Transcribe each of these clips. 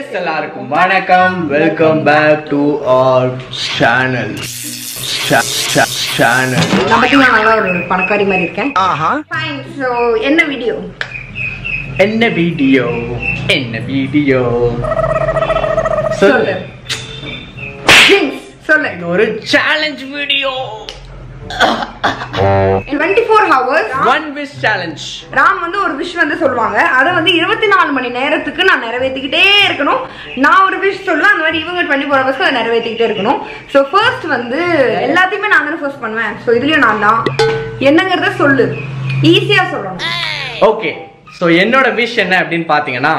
S எல்லாருக்கும் வணக்கம் welcome back to our channel channel நான் பார்த்தீங்கன்னா நல்லா ஒரு பணக்காரி மாதிரி இருக்கேன் ஃபைன் ஸோ என்ன வீடியோ என்ன வீடியோ என்ன வீடியோ சொல்லு சொல்லு ஜிங்ஸ் சொல்லு இது ஒரு challenge video twenty four hours one wish challenge Ram வந்து ஒரு விஷ் வந்து சொல்லுவாங்க அதை வந்து இருபத்தி நாலு மணி நேரத்துக்கு நான் நிறைவேற்றிக்கிட்டே இருக்கணும் நான் ஒரு விஷ் சொல்லுவேன் அந்த மாதிரி இவங்க டுவெண்ட்டி ஃபோர் ஹவர்ஸ்க்கு அதை நிறைவேற்றிக்கிட்டே இருக்கணும் ஸோ ஃபர்ஸ்ட் வந்து எல்லாத்தையுமே நான் தானே ஃபர்ஸ்ட் பண்ணுவேன் ஸோ இதுலயும் நான் தான் என்னங்கிறத சொல்லு ஈஸியா சொல்லணும் ஓகே ஸோ என்னோட விஷ் என்ன அப்படின்னு பார்த்தீங்கன்னா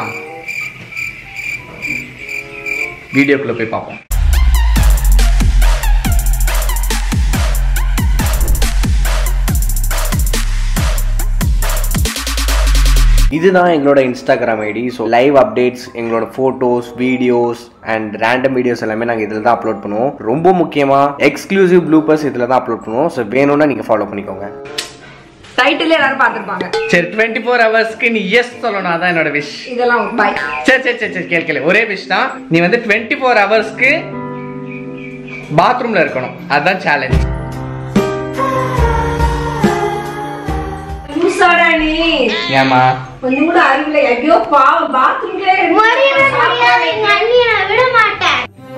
வீடியோக்குள்ள போய் பார்ப்போம் இதுதான் எங்களோட Instagram ID so live updates எங்களோட photos videos and random videos எல்லாமே நாங்கள் இதில் தான் அப்லோட் பண்ணுவோம் ரொம்ப முக்கியமாக எக்ஸ்க்ளூசிவ் ப்ளூப்பர்ஸ் இதில் தான் அப்லோட் பண்ணுவோம் ஸோ வேணும்னா நீங்கள் ஃபாலோ பண்ணிக்கோங்க டைட்டில் எல்லாரும் பார்த்துருப்பாங்க சரி டுவெண்ட்டி ஃபோர் ஹவர்ஸ்க்கு நீ எஸ் சொல்லணும் அதான் என்னோட விஷ் இதெல்லாம் பாய் சரி சரி சரி சரி கேள் கேளு ஒரே விஷ் தான் நீ வந்து டுவெண்ட்டி ஃபோர் ஹவர்ஸ்க்கு பாத்ரூம்ல இருக்கணும் அதுதான் சேலஞ்ச் லூசாடா நீ ஏமா கொஞ்சம் கூட அறிவில்ல ஐயோ பாவம் பாத்ரூம்ல முடியவே முடியாது எங்க அண்ணியை நான் விட மாட்டேன்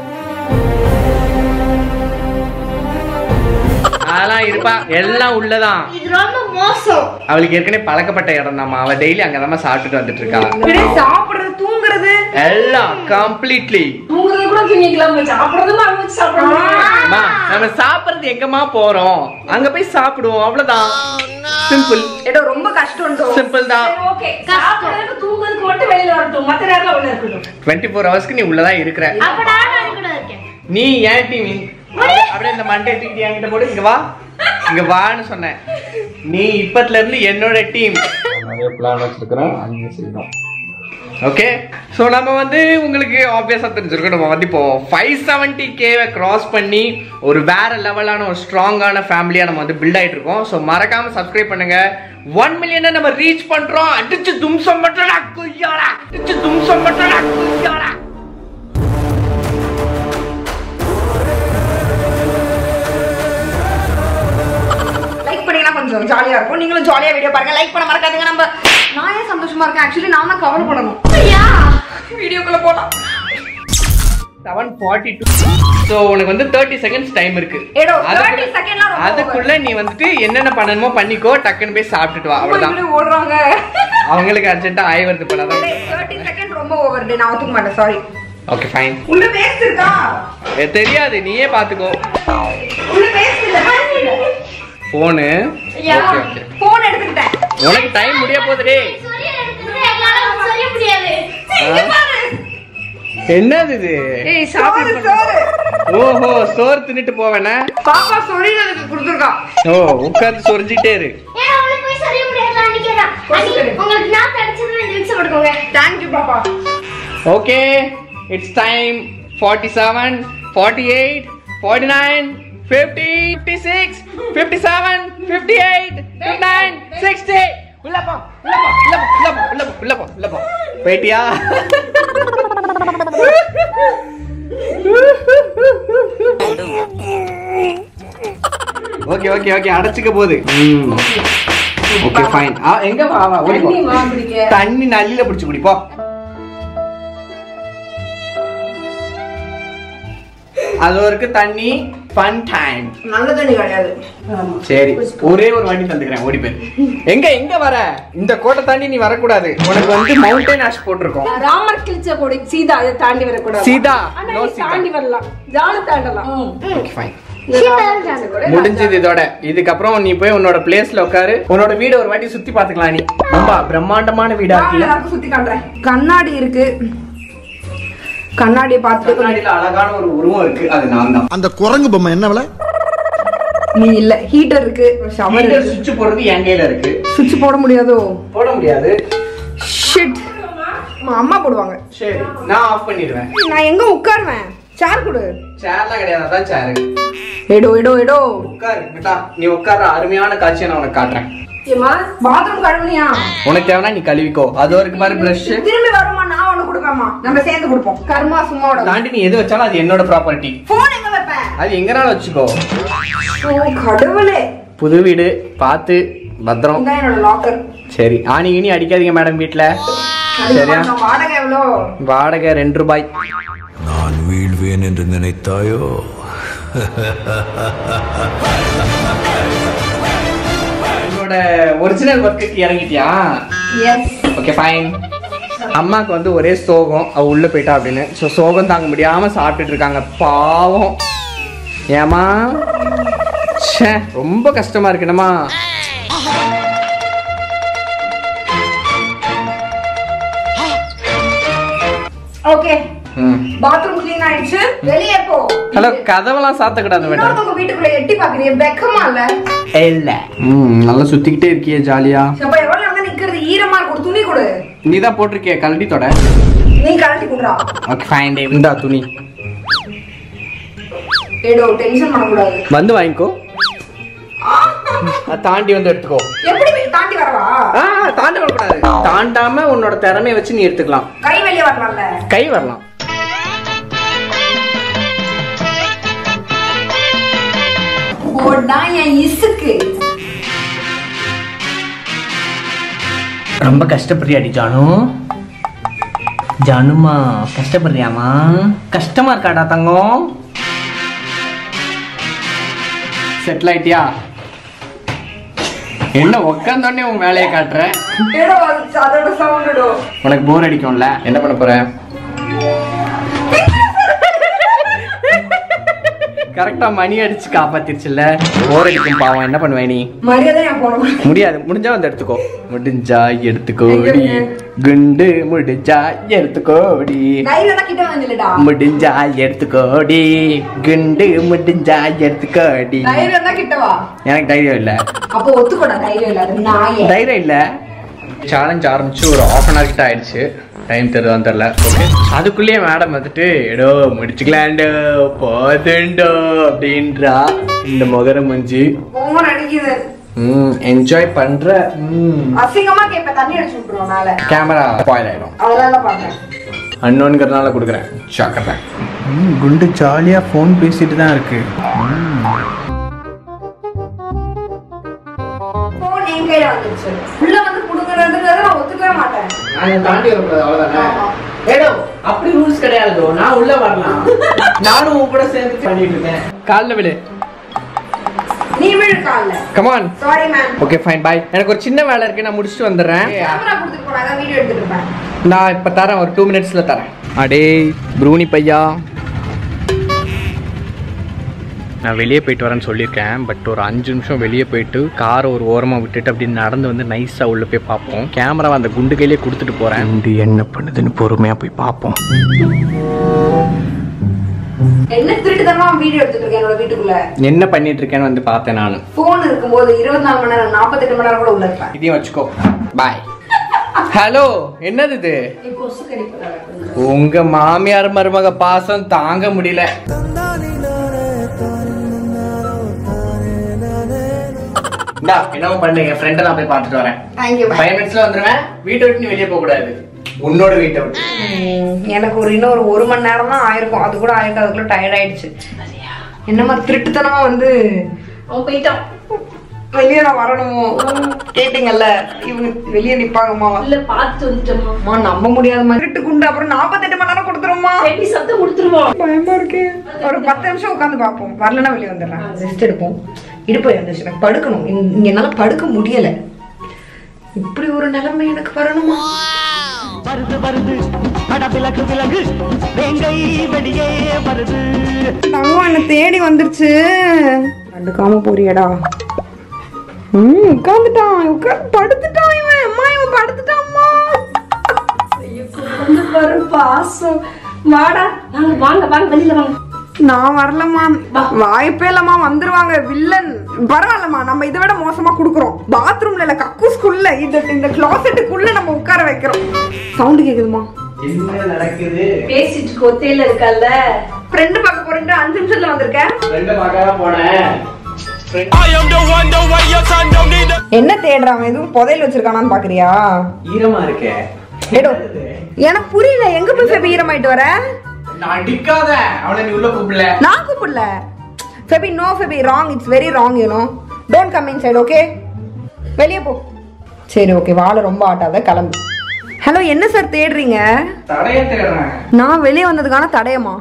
அதெல்லாம் இருப்பா எல்லாம் உள்ளதான் இது ரொம்ப மோசம் அவளுக்கு ஏற்கனவே பழக்கப்பட்ட இடம் தாம்மா அவ டெய்லி அங்கதான் சாப்பிட்டுட்டு வந்துட்டு இருக்கா சாப்பிடுறது தூங்குறது எல்லாம் கம்ப்ளீட்லி தூங்குறது கூட தூங்கிக்கலாம் சாப்பிடுறதும் அவங்க வச்சு சாப்பிடணும் நம்ம சாப்பிடுறது எங்கம்மா போறோம் அங்க போய் சாப்பிடுவோம் அவ்வளவுதான் சிம்பிள் ஏதோ ரொம்ப கஷ்டம் சிம்பிள் தான் ஓகே சாப்பிடுறதுக்கு தூங்குறதுக்கு மட்டும் வெளியில வரட்டும் மத்த நேரம் உள்ள இருக்கட்டும் டுவெண்ட்டி ஃபோர் ஹவர்ஸ்க்கு நீ உள்ளதான் இருக்கிற அப்ப நானும் அது கூட இருக்கேன் நீ ஏன் டீம் அப்படியே இந்த மண்டே தூக்கி என்கிட்ட போடு இங்க வா இங்க வான்னு சொன்னேன் நீ இப்பத்துல இருந்து என்னோட டீம் நிறைய பிளான் வச்சிருக்கிறோம் அங்கே செய்யணும் ஓகே ஸோ நம்ம வந்து உங்களுக்கு ஆப்வியஸாக தெரிஞ்சிருக்கோம் நம்ம வந்து இப்போ ஃபைவ் செவன்ட்டி கேவை கிராஸ் பண்ணி ஒரு வேற லெவலான ஒரு ஸ்ட்ராங்கான ஃபேமிலியாக நம்ம வந்து பில்ட் ஆயிட்டு இருக்கோம் ஸோ மறக்காம சப்ஸ்கிரைப் பண்ணுங்க ஒன் மில்லியனை நம்ம ரீச் பண்றோம் அடிச்சு தும்சம் மட்டும் குய்யாடா அடிச்சு தும்சம் மட்டும் குய்யாடா லைக் பண்ணீங்கன்னா கொஞ்சம் ஜாலியா இருக்கும் நீங்களும் ஜாலியா வீடியோ பாருங்க லைக் பண்ண மறக்காதீங்க நம்ம நான் ஏன் சந்தோஷமா இருக்கேன் ஆக்சுவலி நான் தான் கவர் பண்ணணும் ஐயா வீடியோக்குள்ள போலாம் செவன் ஃபார்ட்டி டூ ஸோ உனக்கு வந்து தேர்ட்டி செகண்ட்ஸ் டைம் இருக்கு ஏடோ, அதுக்குள்ள- 30 secondலாம் ரொம்ப அதுக்குள்ள நீ வந்துட்டு என்னென்ன பண்ணணுமோ பண்ணிக்கோ டக்குன்னு போய் சாப்பிட்டுட்டு வா அவ்வளவுதான் இப்படி ஓடுறாங்க அவங்களுக்கு அர்ஜென்ட்டா ஆய் வருது பண்ணாதான் தேர்ட்டி செகண்ட் ரொம்ப ஓவர் டே நான் ஒத்துக்க மாட்டேன் சாரி ஓகே ஃபைன் உள்ள வேஸ்ட் இருக்கா தெரியாது நீயே பாத்துக்கோ உள்ள வேஸ்ட் இல்ல போனு ஐயா ஓகே ஓகே போன் எடுத்துக்கிட்டேன் உனக்கு டைம் முடிய போகுது டேய் சொரிய எடுத்துட்டு எங்களால சொரிய முடியாது இங்க பாரு என்னது இது ஏய் சாப்பிடு சோறு ஓஹோ சோறு தின்னுட்டு போவேனா பாப்பா சொல்லிடுறதுக்கு கொடுத்துருக்கான் ஓ உட்கார்ந்து சொரிஞ்சிட்டே இரு ஏன்னா அவளுக்கு போய் சொரிய முடியாது அன்னைக்கு தான் அன்னைக்கு உங்களுக்கு நான் தடிச்சது இந்த விக்ஸ் படுக்கோங்க தேங்க்யூ பாப்பா okay it's time forty seven forty eight forty nine fifty fifty six fifty seven fifty eight fifty nine sixty உள்ளப்பா உள்ளப்பா உள்ளப்பா உள்ளப்பா உள்ளப்பா உள்ளப்பா போயிட்டியா ஓகே ஓகே ஓகே அடைச்சிக்க போகுது ஓகே ஃபைன் எங்க வா வா ஓடி போ. தண்ணி நல்லில பிடிச்சு குடி போ அது ஒரு தண்ணி ஃபன் டைம் நல்ல தண்ணி கிடையாது சரி ஒரே ஒரு வாட்டி தந்துக்கிறேன் ஓடி போய் எங்க எங்க வர இந்த கோட்டை தாண்டி நீ வரக்கூடாது உனக்கு வந்து மவுண்டன் ஆஷ் போட்டிருக்கோம் ராமர் கிழிச்ச கொடி சீதா அதை தாண்டி வரக்கூடாது சீதா ஆனா நோ நீ சீதா தாண்டி வரலாம் ஜால தாண்டலாம் ஓகே ஃபைன் இந்த ராமர் கிழிச்ச கொடி முடிஞ்சது இதோட இதுக்கப்புறம் நீ போய் உன்னோட பிளேஸ்ல உட்காரு உன்னோட வீட ஒரு வாட்டி சுத்தி பாத்துக்கலாம் நீ ரொம்ப பிரம்மாண்டமான வீடா இருக்குல்ல எல்லாருக்கும் சுத்தி காட்டுறேன் கண்ணாடி இருக்கு கண்ணாடியை பார்த்துட்டு கொஞ்சம் கண்ணாடியில அழகான ஒரு உருவம் இருக்கு அது நான் தான் அந்த குரங்கு பொம்மை என்ன விலை நீ இல்ல ஹீட்டர் இருக்கு ஷவர் இருக்கு சுவிட்ச் போடுறது என் கையில இருக்கு சுவிட்ச் போட முடியாதோ போட முடியாது ஷிட் அம்மா போடுவாங்க சரி நான் ஆஃப் பண்ணிடுவேன் நான் எங்க உட்காருவேன் சேர் கொடு சேர்லாம் கிடையாது அதான் சேரு எடோ எடோ எடோ உட்காரு விட்டா நீ உட்கார்ற அருமையான காட்சியை நான் உனக்கு காட்டுறேன் ஏமா பாத்ரூம் கழுவுனியா உனக்கு தேவைன்னா நீ கழுவிக்கோ அது வரைக்கும் பாரு பிரஷ் திரும்பி வருமா நான் ஒண்ணு கொடுப்பேம்மா நம்ம சேர்ந்து கொடுப்போம் கர்மா சும்மாவோட தாண்டி நீ எது வச்சாலும் அது என்னோட ப்ராப்பர்ட்டி போன் எங்க வைப்பேன் அது எங்கனாலும் வச்சுக்கோ ஓ கடவுளே புது வீடு பார்த்து பத்திரம் இதான் என்னோட லாக்கர் சரி ஆனி இனி அடிக்காதீங்க மேடம் வீட்ல சரியா வாடகை எவ்வளோ வாடகை ரெண்டு ரூபாய் நான் வீழ்வேன் என்று நினைத்தாயோ உன்னோட ஒரிஜினல் ஒர்க்குக்கு இறங்கிட்டியா எஸ் ஓகே ஃபைன் அம்மாவுக்கு வந்து ஒரே சோகம் அவ உள்ள போயிட்டா அப்படின்னு ஸோ சோகம் தாங்க முடியாம சாப்பிட்டுட்டு இருக்காங்க பாவம் ஏமா ச்சே ரொம்ப கஷ்டமா இருக்குனமா ஓகே பாத்ரூம் க்ளீன் ஆயிடுச்சு வெளியே போ ஹலோ கதவெல்லாம் சாத்தக்கூடாது மேடம் இன்னொருத்தவங்க வீட்டுக்குள்ள எட்டி பாக்குறீங்க வெக்கமா இல்ல இல்ல ம் நல்லா சுத்திக்கிட்டே இருக்கியே ஜாலியா அப்ப எவ்வளவு நேரம் நிக்கிறது ஈரமா இருக்கு ஒரு துணி கொடு நீ தான் போட்டிருக்கிய கழட்டி தொட நீ கழட்டி குடுறா ஓகே ஃபைன் டே இந்தா துணி ஏடோ டென்ஷன் பண்ணக்கூடாது வந்து வாங்கிக்கோ அதை தாண்டி வந்து எடுத்துக்கோ எப்படி தாண்டி வரவா ஆ தாண்ட வரக்கூடாது தாண்டாம உன்னோட திறமைய வச்சு நீ எடுத்துக்கலாம் கை வெளியே வரலாம்ல கை வரலாம் போடா என் இசுக்கு ரொம்ப கஷ்டப்படுறியாடி ஜானு ஜானுமா கஷ்டப்படுறியாமா கஷ்டமா இருக்காடா தங்கம் செட்டில் ஆயிட்டியா என்ன உட்காந்தோடனே உன் வேலையை காட்டுற ஏடோ அது அதோட சவுண்டோ உனக்கு போர் அடிக்கும்ல என்ன பண்ண போற கரெக்டா மணி அடிச்சு காப்பாத்திருச்சுல்ல போர் அடிக்கும் பாவம் என்ன பண்ணுவே நீ மரியாதை நான் போனோம் முடியாது முடிஞ்சா வந்து எடுத்துக்கோ முடிஞ்சா எடுத்துக்கோடி குண்டு முடிஞ்சா எடுத்துக்கோடி தைரியம் தான் கிட்ட வந்துலடா முடிஞ்சா எடுத்துக்கோடி குண்டு முடிஞ்சா எடுத்துக்கோடி தைரியம் தான் கிட்ட வா எனக்கு தைரியம் இல்ல அப்போ ஒத்துக்கோடா தைரியம் இல்லாத நாயே தைரியம் இல்ல சேலஞ்ச் ஆரம்பிச்சு ஒரு ஆஃப் அன் ஹவர் கிட்ட ஆயிடுச்சு டைம் தெரியுதான்னு தெரியல ஓகே அதுக்குள்ளேயே மேடம் வந்துட்டு எடோ முடிச்சுக்கலாண்டோ போதுண்டோ அப்படின்றா இந்த முகர முஞ்சி ஓவர் அடிக்குது ம் என்ஜாய் பண்ற ம் அசிங்கமா கேப்ப தண்ணி அடிச்சு விட்டுருவோம் மேல கேமரா ஸ்பாயில் ஆயிடும் அதெல்லாம் தான் பாக்குறேன் அன்னோன்கிறதுனால கொடுக்குறேன் ஜாக்கிரதை குண்டு ஜாலியாக ஃபோன் பேசிட்டு தான் இருக்கு போன் என் கையில வந்துருச்சு உள்ள வந்து புடுங்குறதுங்கிறத நான் ஒத்துக்கவே மாட்டேன் நான் தாண்டி வரக்கூடாது அவ்வளோதானே ஏடோ அப்படி ரூல்ஸ் கிடையாது நான் உள்ள வரலாம் நானும் உன் கூட சேர்ந்து பண்ணிட்டு இருக்கேன் காலில் விடு நீ விழு கால்ல come on sorry ma'am okay fine bye எனக்கு ஒரு சின்ன வேலை இருக்கு நான் முடிச்சுட்டு வந்துடுறேன் கேமரா கொடுத்துட்டு போனா தான் வீடியோ எடுத்துட்டு இருப்பேன் நான் இப்போ தரேன் ஒரு டூ மினிட்ஸில் தரேன் அடே ப்ரூனி பையா நான் வெளியே போயிட்டு வரேன்னு சொல்லியிருக்கேன் பட் ஒரு அஞ்சு நிமிஷம் வெளியே போயிட்டு காரை ஒரு ஓரமாக விட்டுட்டு அப்படி நடந்து வந்து நைஸாக உள்ளே போய் பார்ப்போம் கேமராவை அந்த குண்டு கையிலே கொடுத்துட்டு போகிறேன் குண்டு என்ன பண்ணுதுன்னு பொறுமையாக போய் பார்ப்போம் என்ன திருட்டுத்தனமா வீடியோ எடுத்துட்டு இருக்கேன் என்னோட வீட்டுக்குள்ள என்ன பண்ணிட்டு இருக்கேன்னு வந்து பார்த்தேன் நான் போன் இருக்கும்போது இருபத்தி நாலு மணி நேரம் நாற்பத்தெட்டு மணி நேரம் கூட உள்ள இருப்பேன் இதையும் வச்சுக்கோ பாய் ஹலோ என்னது இது உங்க மாமியார் மருமக பாசம் தாங்க முடியல இந்தா, என்னவோ பண்ணு என் ஃப்ரெண்டை நான் போய் பார்த்துட்டு வரேன் தேங்க்யூ ஃபைவ் மினிட்ஸ்ல வந்துருவேன் வீட்டை விட்டு நீ வெளியே போக கூடாது உன்னோட வீட்டை விட்டு எனக்கு ஒரு இன்னும் ஒரு ஒரு மணி நேரம் தான் ஆயிருக்கும் அது கூட ஆயிருக்கு அதுக்குள்ள டயர்ட் ஆயிடுச்சு என்னம்மா திருட்டுத்தனமா வந்து அவன் போயிட்டான் வெளியே நான் வரணுமோ கேட்டீங்கல்ல இவங்க வெளியே நிப்பாங்கம்மா இல்ல பார்த்து வந்துட்டோமா அம்மா நம்ப முடியாதும்மா திருட்டு குண்டு அப்புறம் நாற்பத்தெட்டு மணி நேரம் கொடுத்துருமா வெட்டி சத்தம் கொடுத்துருவான் பயமா இருக்கு ஒரு பத்து நிமிஷம் உட்காந்து பார்ப்போம் வரலன்னா வெளியே வந்துடுறேன் ரெஸ்ட் எடுப்போம் இடுப்பு வந்துச்சு எனக்கு படுக்கணும் இங்க இங்க என்னால படுக்க முடியல இப்படி ஒரு நிலைமை எனக்கு வரணுமா தங்கம் என்ன தேடி வந்துருச்சு கண்டுக்காம போறியடா ம் உட்காந்துட்டான் உட்காந்து படுத்துட்டான் இவன் அம்மா இவன் படுத்துட்டான்மா வந்து பாரு பாசம் வாடா வாங்க வாங்க வாங்க வெளியில வாங்க நான் வரலம்மா வாய்ப்பே இல்லம்மா வந்துருவாங்க வில்லன் பரவாயில்லம்மா நம்ம இதை விட மோசமா குடுக்குறோம் பாத்ரூம்ல இல்ல கக்கூஸ்குள்ள இந்த இந்த கிளாசெட்டுக்குள்ள நம்ம உட்கார வைக்கிறோம் சவுண்ட் கேக்குதுமா என்ன நடக்குது பேசிட்டு கொத்தையில இருக்கல்ல ஃப்ரெண்டு பார்க்க போறேன் அஞ்சு நிமிஷத்துல வந்திருக்கேன் ஃப்ரெண்டை பார்க்க தான் போனேன் என்ன தேடுறான் எதுவும் புதையல் வச்சிருக்கானான்னு பாக்குறியா ஈரமா இருக்கே ஏடோ எனக்கு புரியல எங்க போய் ஃபெபி ஈரமாயிட்டு வர நான் அடிக்காத அவனை நீ உள்ள கூப்பிடல நான் கூப்பிடல ஃபெபி நோ ஃபெபி wrong it's very wrong you no don't come inside okay வெளியே போ சரி ஓகே வாழை ரொம்ப ஆட்டாத கிளம்பு ஹலோ என்ன சார் தேடுறீங்க தடைய தேடுறேன் நான் வெளியே வந்ததுக்கான தடயமா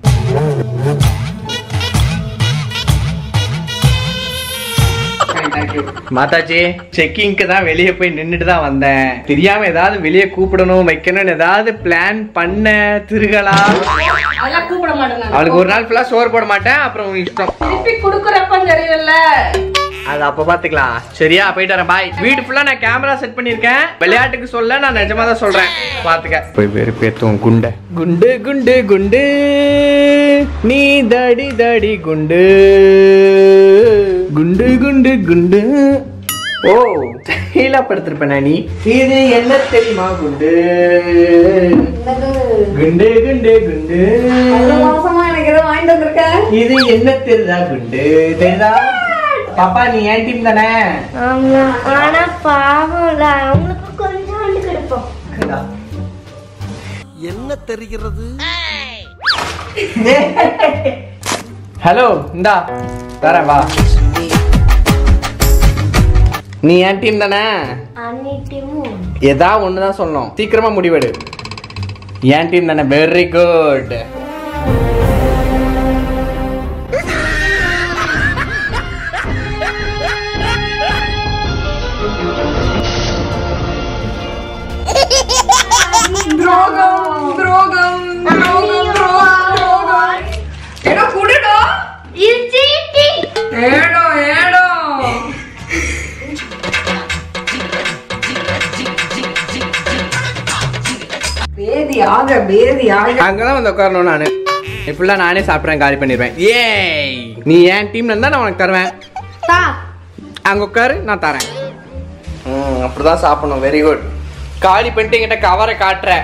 மாதாஜி செக்கிங்க்கு தான் வெளியே போய் நின்றுட்டு தான் வந்தேன் தெரியாம ஏதாவது வெளியே கூப்பிடணும் வைக்கணும்னு ஏதாவது பிளான் பண்ண திருகலா அதெல்லாம் கூப்பிட மாட்டேன் நான். அவளுக்கு ஒரு நாள் ஃபுல்லா சோறு போட மாட்டேன் அப்புறம் உன் இஷ்டம் திருப்பி குடுக்குறப்ப தெரியல அது அப்ப பாத்துக்கலாம் சரியா போயிட்டு வரேன் பாய் வீடு ஃபுல்லா நான் கேமரா செட் பண்ணிருக்கேன் விளையாட்டுக்கு சொல்ல நான் நிஜமா தான் சொல்றேன் பாத்துக்க போய் வேறு பேத்துவோம் குண்டு குண்டு குண்டு குண்டு நீ தடி தடி குண்டு குண்டு குண்டு குண்டு ஓ ஸ்டைலா படுத்திருப்பேன் நீ இது என்ன தெரியுமா குண்டு குண்டு குண்டு குண்டு மாசமா எனக்கு எதுவும் வாங்கிட்டு வந்திருக்க இது என்ன தெரியுதா குண்டு தெரியுதா பாப்பா நீ ஏன் டீம் தானே ஆமா ஆனா பாவம்ல அவங்களுக்கு கொஞ்சம் கொடுப்போம் என்ன தெரிகிறது ஹலோ இந்தா தரேன் வா நீ ஏன் டீம் தானே அன்னிட்டியும் ஏதா ஒன்று தான் சொல்லணும் சீக்கிரமா முடிவெடு ஏன் டீம் தானே வெரி குட் துரோகம் துரோகம் துரோகம் துரோகம் துரோகம் ஏடோ குடுடோ இது cheating. ஏடோ ஏடோ பேதியாக பேதியாக அங்கதான் வந்து உட்காரணும் நானு இப்படிலாம் நானே சாப்பிட்றேன் காலி பண்ணிடுவேன் ஏய் நீ ஏன் டீம்ல இருந்தா நான் உனக்கு தருவேன் தா அங்க உட்காரு நான் தரேன் ம் அப்படிதான் சாப்பிடணும் வெரி குட் காலி பண்ணிட்டு என்கிட்ட கவரை காட்டுற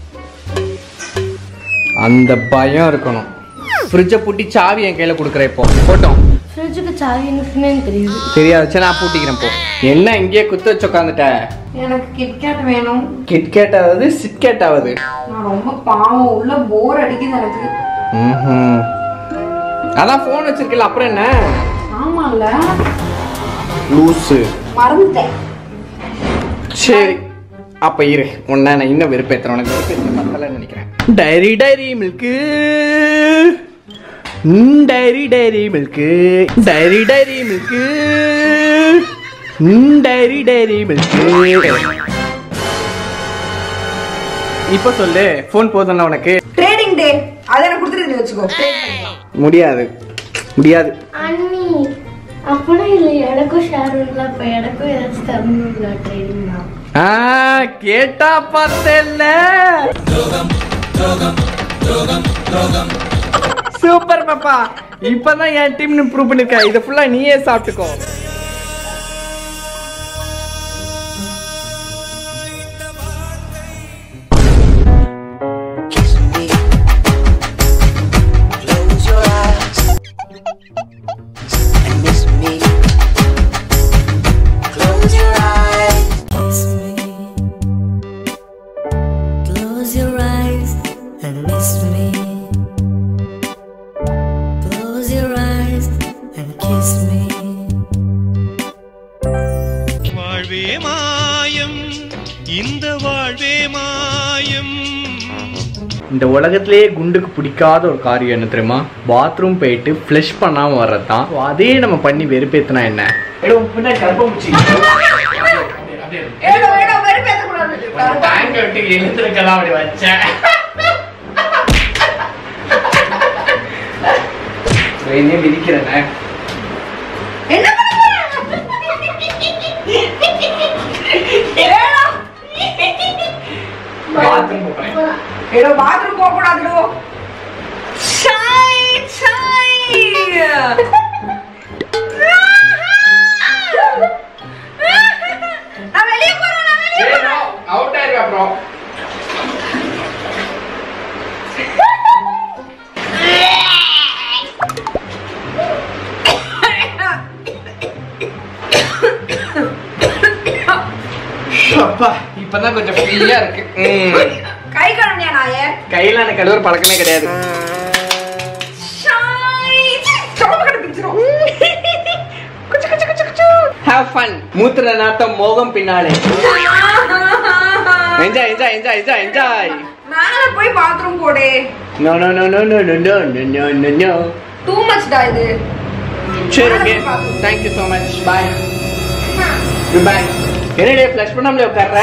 அந்த பயம் இருக்கணும் ஃப்ரிட்ஜை பூட்டி சாவி என் கையில கொடுக்குறேன் இப்போ போட்டோம் ஃப்ரிட்ஜுக்கு சாவி இருக்குன்னு தெரியுது தெரியாது சரி நான் பூட்டிக்கிறேன் போ என்ன இங்கேயே குத்து வச்சு உட்காந்துட்ட எனக்கு கிட்கேட் வேணும் கிட்கேட் ஆகுது சிட்கேட் ஆகுது நான் ரொம்ப பாவம் உள்ள போர் அடிக்குது எனக்கு ம்ஹும். அதான் ஃபோன் வச்சிருக்கல அப்புறம் என்ன ஆமால லூஸு மறந்துட்டேன் சரி அப்ப இரு உன்னை நான் இன்னும் வெறுப்பேத்துறேன் உனக்கு வெறுப்பேற்ற பத்தலன்னு நினைக்கிறேன் dairy dairy milk dairy dairy milk dairy dairy milk dairy dairy milk இப்போ சொல்லு ஃபோன் போதும்ல உனக்கு ட்ரேடிங் டே அதை எனக்கு கொடுத்துட்டு நீ வச்சுக்கோ trade பண்ணிக்கலாம். முடியாது முடியாது அண்ணி அப்பனா இல்ல எனக்கும் ஷேர் இல்ல இப்ப எனக்கும் ஏதாச்சும் தரணும்ல ட்ரைனிங் தான் ஆ கேட்டா பார்த்தேல்ல சூப்பர் பாப்பா இப்பதான் என் டீம் இம்ப்ரூவ் பண்ணிருக்க இதை ஃபுல்லா நீயே சாப்பிட்டுக்கோ Close your eyes and miss me. Close your eyes. Kiss me. Close your eyes and miss me. Close your eyes and kiss me. வாழ்வே மாயம் இந்த வாழ்வே மாயம் இந்த உலகத்திலேயே குண்டுக்கு பிடிக்காத ஒரு காரியம் என்ன தெரியுமா பாத்ரூம் போயிட்டு ஃப்ளஷ் பண்ணாம வர்றதுதான் அதே நம்ம பண்ணி வெறுப்பேத்தினா என்ன ஏடோ ஏடோ வெறுப்பேற்றக்கூடாது டேங்க் விட்டு எழுந்திருக்கலாம் அப்படி வச்சேன் என்னையும் மிதிக்கிறேன் என்ன பண்ண பாத்ரூம் போறேன் ஏடோ பாத்ரூம் போக கூடாதுடோ ஷை ஷை நான் வெளிய போறேன் நான் வெளிய போறேன் அவுட் ஆயிருவேன் அப்புறம் அப்பா இப்பதான் கொஞ்சம் ஃப்ரீயா இருக்கு ம். கை கழுவியா நாயே கையில எனக்கு கழுவுற பழக்கமே கிடையாது ஹேவ் ஃபன் மூத்திர நாட்டம் மோகம் பின்னாலே enjoy enjoy enjoy enjoy enjoy மேல போய் பாத்ரூம் போடே no no no no no no no no no no no too much டா இது சரி okay thank you so much bye good bye என்னடே ஃப்ளஷ் பண்ணாமலே உட்கார்ற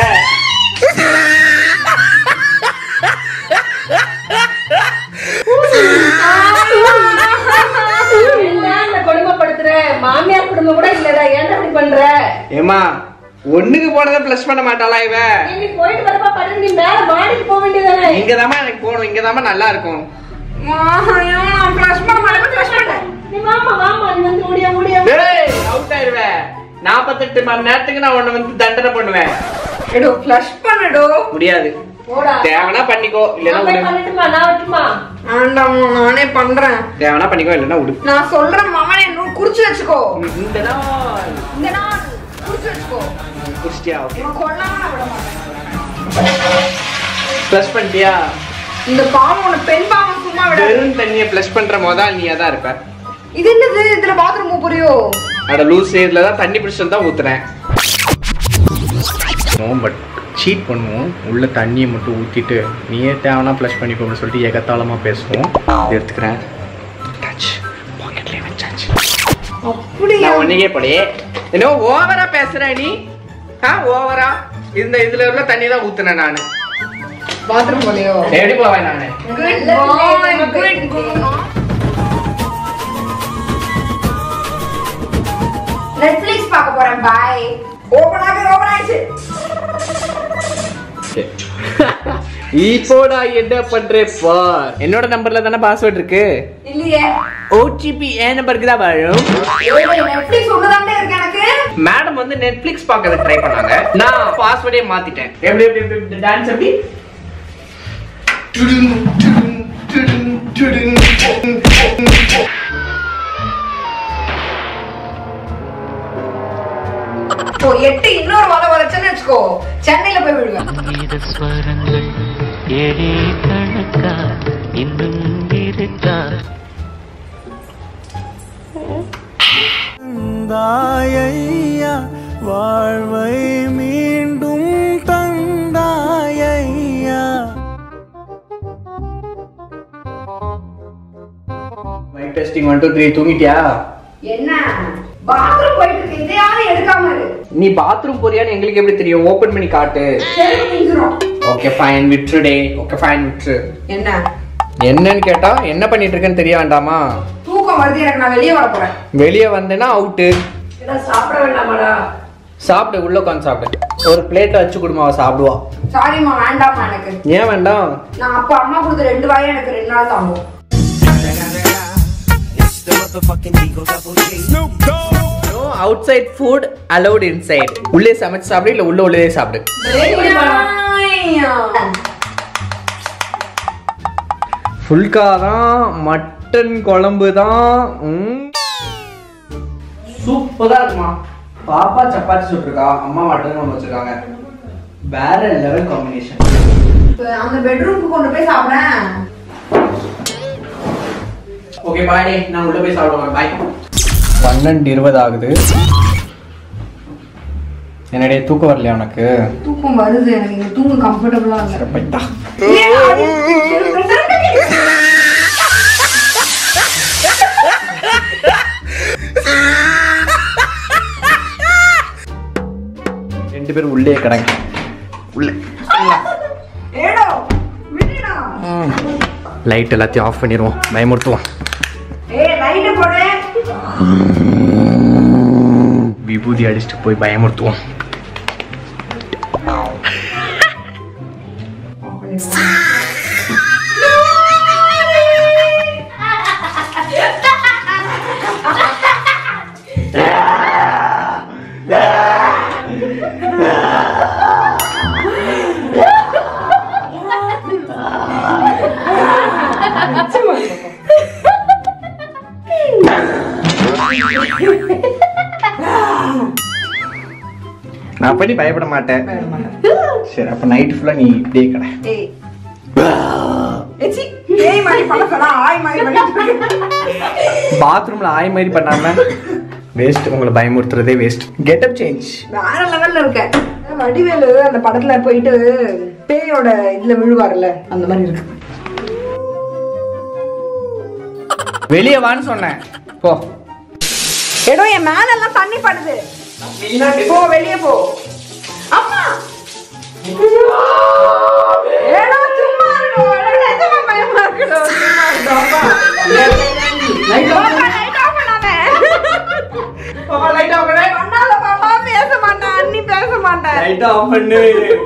என்ன இந்த கொடுமைப்படுத்துற மாமியார் குடும்பம் கூட இல்லடா ஏன்டா இப்படி பண்ற ஏமா ஒண்ணுக்கு போனதை ப்ளஸ் பண்ண மாட்டாளா இவ நீ போயிட்டு வரப்பா படுத்து நீ மேல மாடிக்கு போக வேண்டியதானே இங்கதாம்மா எனக்கு போகணும் இங்கதாம்மா நல்லா இருக்கும் ஐயோ, நான் flush பண்ண மாட்டேன், flush பண்ணிட்டேன். நீ வாமா வாமா நீ வந்து முடியா முடியா டேய் அவுட் ஆயிருவேன் நாற்பத்தெட்டு மணி நேரத்துக்கு நான் உன்னை வந்து தண்டனை பண்ணுவேன் எடோ, flush பண்ணுடோ. முடியாது போடா தேவனா பண்ணிக்கோ இல்லைன்னா நான் போய் விடு பண்ணட்டுமா நான் வரட்டுமா வேண்டாம்மா, நானே பண்றேன் தேவனா பண்ணிக்கோ இல்லைன்னா விடு நான் சொல்றேன் மாமனே இன்னும் குறிச்சு வச்சுக்கோ இந்த நாள் இந்த நாள் குறிச்சு வச்சுக்கோ குஸ்டியா ஓகே இவன் கொல்லாம நான் விட மாட்டேன் ப்ளஸ் பண்ணிட்டியா இந்த பாவம் உன்னை பெண் பாவம் சும்மா விடாது வெறும் தண்ணியை ப்ளஸ் பண்ற முதல் நீயா தான் இருப்ப இது என்னது இதுல பாத்ரூம் போறியோ அட லூஸ் இதுல தான் தண்ணி பிடிச்சு தான் ஊத்துறேன் பட் சீட் பண்ணுவோம் உள்ள தண்ணியை மட்டும் ஊத்திட்டு நீயே தேவனா ப்ளஷ் பண்ணிக்கோன்னு சொல்லிட்டு எகத்தாளமா பேசுவோம் இது எடுத்துக்கிறேன் டச் பாக்கெட்லயே வச்சாச்சு அப்படியா நான் ஒன்னையே படி என்ன ஓவரா பேசுற நீ ஆ ஓவரா இந்த இதுல உள்ள தண்ணி தான் ஊத்துனேன் நானு பாத்ரூம் போலியோ எப்படி போவேன் நானு good bye good good Netflix பார்க்க போறேன் பாய் ஓபன் ஆக ஓபன் ஆயிடுச்சு இப்போ நான் என்ன பண்றேன் பார் என்னோட நம்பர்ல தானே பாஸ்வேர்ட் இருக்கு இல்லையே ஓடிபி என் நம்பருக்கு தான் வரும் நெட்ஃபிளிக்ஸ் உள்ளதாண்டே இருக்கு எனக்கு மேடம் வந்து நெட்ஃபிளிக்ஸ் பார்க்கறது ட்ரை பண்ணாங்க நான் பாஸ்வேர்டே மாத்திட்டேன் எப்படி எப்படி எப்படி டான்ஸ் எப்படி இப்போ எட்டு இன்னொரு வலை வளைச்சேன்னு வச்சுக்கோ சென்னையில போய் விழுவேன் சங்கீத ஸ்வரங்கள் ஏழே கணக்கா இன்னும் இருக்கா தந்தாயையா வாழ்வை மீண்டும் தந்தாயையா mike testing one two three தூங்கிட்டியா என்ன பாத்ரூம் போயிட்டு இருக்கு இதையாவது எடுக்காம இரு நீ பாத்ரூம் போறியான்னு எங்களுக்கு எப்படி தெரியும் ஓபன் பண்ணி காட்டு செருப்பு மிஞ்சிரும் ஓகே ஃபைன் விட்டுடே ஓகே ஃபைன் விட்டுரு என்ன என்னன்னு கேட்டா என்ன பண்ணிட்டு இருக்கேன்னு தெரிய வேண்டாமா தூக்கம் வருது எனக்கு நான் வெளியே வர போறேன் வெளியே வந்தேன்னா அவுட்டு ஏதாவது சாப்பிட வேண்டாமாடா சாப்பிடு உள்ள உட்காந்து சாப்பிடு ஒரு பிளேட்ல வச்சு கொடுமா அவ சாப்பிடுவா சாரிம்மா வேண்டாம்மா எனக்கு ஏன் வேண்டாம் நான் அப்ப அம்மா கொடுத்த ரெண்டு வாயும் எனக்கு ரெண்டு நாள் தாங்கும் no outside food allowed inside உள்ளே சமைச்சு சாப்பிடு இல்ல உள்ள உள்ளே சாப்பிடு ஃபுல்கா தான் மட்டன் குழம்பு தான் சூப்பரா இருக்குமா பாப்பா சப்பாத்தி சுட்டுருக்கா அம்மா மட்டன் குழம்பு வச்சிருக்காங்க வேற லெவல் காம்பினேஷன் அந்த பெட்ரூம்க்கு கொண்டு போய் சாப்பிடேன் ஓகே பாய் டே நான் உள்ள போய் சாப்பிடுவேன் பாய் பன்னெண்டு இருபது ஆகுது என்னடே தூக்கம் வரலையா உனக்கு தூக்கம் வருது எனக்கு இங்க தூங்க கம்ஃபர்டபுளா இல்ல போயிட்டா ஏன் அது- ரெண்டு பேரும் உள்ளே கிடங்க உள்ள ஏடோ விடுடா லைட் எல்லாத்தையும் ஆஃப் பண்ணிடுவோம் பயமுறுத்துவோம் ஏய் லைட் போடு விபூதி அடிச்சுட்டு போய் பயமுறுத்துவோம் நான் பண்ணி பயப்பட மாட்டேன் சரி அப்ப நைட் ஃபுல்லா நீ இப்படியே கடை ஏய் ஏச்சி, ஏய் மாதிரி பண்ண சொன்னா ஆய் மாதிரி பண்ணிட்டு இருக்கு. பாத்ரூம்ல ஆய் மாதிரி பண்ணாம வேஸ்ட் உங்களை பயமுறுத்துறதே வேஸ்ட் கெட்டப் சேஞ்ச் வேற லெவல்ல இருக்க வடிவேலு அந்த படத்துல போயிட்டு பேயோட இதுல விழுவாருல்ல அந்த மாதிரி இருக்கு வெளியே வான்னு சொன்னேன் போ ஏதோ என் மேல எல்லாம் தண்ணி படுது போ வெளியே போ அம்மா ஏடா சும்மா இருக்கணும். எனக்கு நிஜமா பயமா இருக்கணும். சும்மா இருக்கணும். அப்பா. பாப்பா, light off பண்ணாத. பண்ணாத பாப்பா, பேச மாட்டேன் அண்ணி பேச மாட்டேன் லைட் ஆஃப் பண்ணு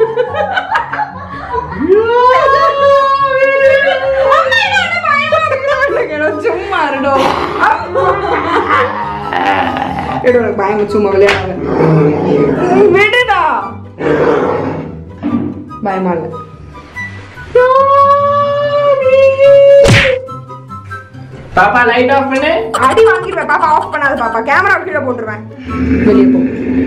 அம்மா, எனக்கு பயமா இருக்கு. எனக்கு சும்மா இருடோ எடோ எனக்கு பயம் சும்மா விளையாடாத ம், விடுடா பயமா இல்ல பாப்பா லைட் ஆஃப் பண்ணு அடி வாங்கிடுவேன் பாப்பா ஆஃப் பண்ணாத பாப்பா கேமரா கீழே போட்டுருவேன் வெளியே போ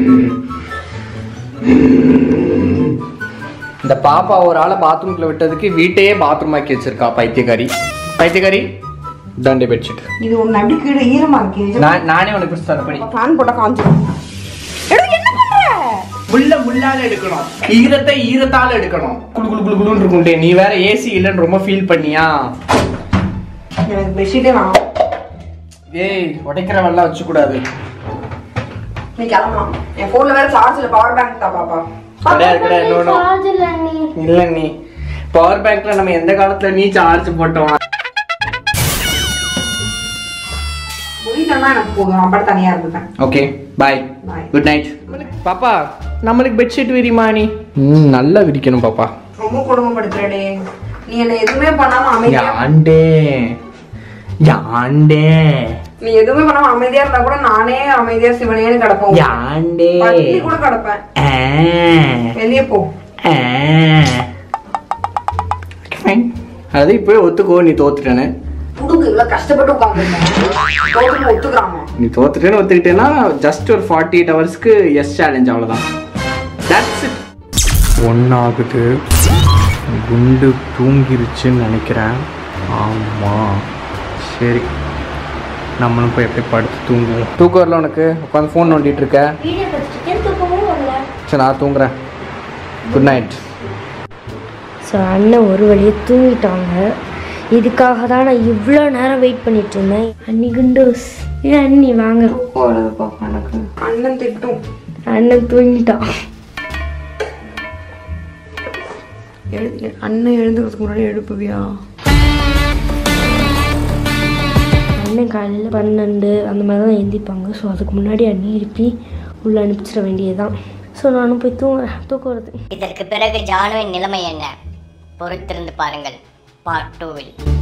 இந்த பாப்பா ஒரு ஆளை பாத்ரூம்குள்ள விட்டதுக்கு வீட்டையே பாத்ரூம் ஆக்கி வச்சிருக்கா பைத்தியக்காரி பைத்தியக்காரி தண்டை பெட்ஷீட் இது ஒண்ணு அப்படி கீழே ஈரமா இருக்கு நான் நானே உனக்கு பிடிச்சி தரப்படி ஃபேன் போட்டா காஞ்சிடும் எடோ என்ன பண்ற முள்ள முள்ளால எடுக்கணும் ஈரத்தை ஈரத்தால எடுக்கணும் குளு குளு குளு குளுன்னு இருக்கும்டே நீ வேற ஏசி இல்லைன்னு ரொம்ப ஃபீல் பண்ணியா எனக்கு பெட்ஷீட்டே வேணாம் ஏய் உடைக்கிற வெள்ளம் வச்சு கூடாது நீ கிளம்பலாம் என் போன்ல வேற சார்ஜ்ல பவர் பேங்க் தான் பாப்பா கிடையாது கிடையாது இன்னொன்னு சார்ஜ் இல்ல நீ இல்ல நீ பவர் பேங்க்ல நம்ம எந்த காலத்துல நீ சார்ஜ் போட்டோம் போயிட்டோம்னா எனக்கு போதும் நான் பாட்டு தனியா இருந்துட்டேன் okay bye Bye. Good night பாப்பா நம்மளுக்கு பெட்ஷீட் விரிமா நீ ம் நல்லா விரிக்கணும் பாப்பா ரொம்ப கொடுமைப்படுத்துறடே நீ என்ன எதுவுமே பண்ணாம அமைதியா யாண்டே யாண்டே நீ எதுவுமே பண்ணாம அமைதியா இருந்தா கூட நானே அமைதியா சிவனேன்னு கிடப்போம் யாண்டே பட்டி கூட கிடப்பேன் வெளியே போ அது இப்போ ஒத்துக்கோ நீ தோத்துட்டேன்னு புடுங்க இவ்வளவு கஷ்டப்பட்டு உட்காந்துருக்கேன் ஒத்துக்கிறாங்க நீ தோத்துட்டேன்னு ஒத்துக்கிட்டேன்னா ஜஸ்ட் ஒரு ஃபார்ட்டி எயிட் ஹவர்ஸ்க்கு எஸ் சேலஞ்ச் அவ்வளோதான் தட்ஸ் இட் ஒன்றாகுது குண்டு தூங்கிருச்சுன்னு நினைக்கிறேன் ஆமாம் சரி நம்மளும் போய் எப்படி படுத்து தூங்குவோம் தூக்கம் வரல உனக்கு உட்காந்து ஃபோன் நோண்டிட்டு இருக்க வீடியோ பார்த்துட்டு தூக்கமும் வரல சரி நான் தூங்குறேன் குட் நைட் ஸோ அண்ணன் ஒரு வழியாக தூங்கிட்டாங்க இதுக்காக தான் நான் இவ்வளோ நேரம் வெயிட் பண்ணிட்டு இருந்தேன் அண்ணி குண்டூஸ் ஏ அண்ணி வாங்க போறது பாப்பா எனக்கு அண்ணன் திட்டும் அண்ணன் தூங்கிட்டான் எழு அண்ணன் எழுந்துக்கிறதுக்கு முன்னாடி எழுப்புவியா அண்ணன் காலையில் பன்னெண்டு அந்த மாதிரி தான் எழுந்திப்பாங்க ஸோ அதுக்கு முன்னாடி அண்ணி எழுப்பி உள்ளே அனுப்பிச்சிட வேண்டியதுதான் ஸோ நானும் போய் தூங்குறேன் தூக்கம் வருது இதற்கு பிறகு ஜானுவின் நிலைமை என்ன பொறுத்திருந்து பாருங்கள் பார்ட் டூவில்